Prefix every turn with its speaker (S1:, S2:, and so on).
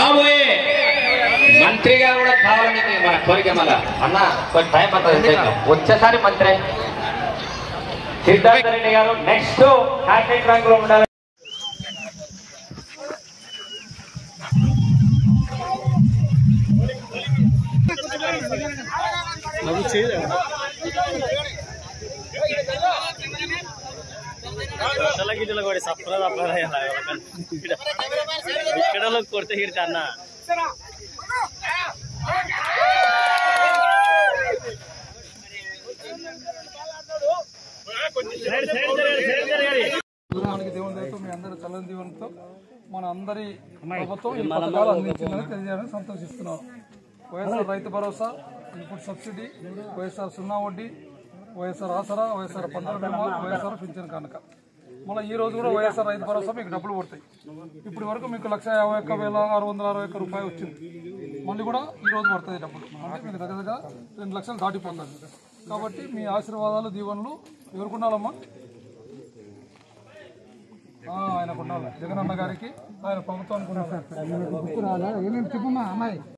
S1: రాబోయే మంత్రి గారు కూడా కావాలని మన కోరిక మళ్ళా
S2: అన్న కొంచెం టైం పడుతుంది వచ్చేసారి మంత్రి సిద్ధార్థ రెడ్డి గారు నెక్స్ట్ హ్యాట్రిక్ ర్యాంక్ లో ఉండాలి
S3: గిట్టల కూడా సప్ల సప్ల ఇక్కడ కొడితే గిడితే అన్న సైడ్ సైడ్ జరగాలి సైడ్ జరగాలి
S4: దూరానికి దేవుని దయతో మీ అందరి చల్లని దీవెనతో మన అందరి ప్రభుత్వం ఈ పథకాలు అందించిందని తెలియజేయడానికి సంతోషిస్తున్నాం వైఎస్ఆర్ రైతు భరోసా ఇన్పుట్ సబ్సిడీ వైఎస్ఆర్ సున్నా వడ్డీ వైఎస్ఆర్ ఆసరా వైఎస్ఆర్ పంటల బీమా వైఎస్ఆర్ పింఛన్ కనుక మళ్ళీ ఈ రోజు కూడా వైఎస్ఆర్ రైతు భరోసా మీకు డబ్బులు పడతాయి ఇప్పటి వరకు మీకు లక్ష యాభై ఒక్క వేల ఆరు వందల అరవై ఒక్క రూపాయలు వచ్చింది మళ్ళీ కూడా ఈ రోజు పడుతుంది డబ్బులు అంటే మీకు దగ్గర దగ్గర రెండు లక్షలు దాటిపోతుంది కాబట్టి మీ ఆశీర్వాదాలు దీవెనలు ఎవరుకున్నాలమ్మా ఆ, ఆయనకు ఉండాలి జగన్ అన్న గారికి ఆయన ప్రభుత్వానికి ఉండాలి చెప్పమ్మా అమ్మాయి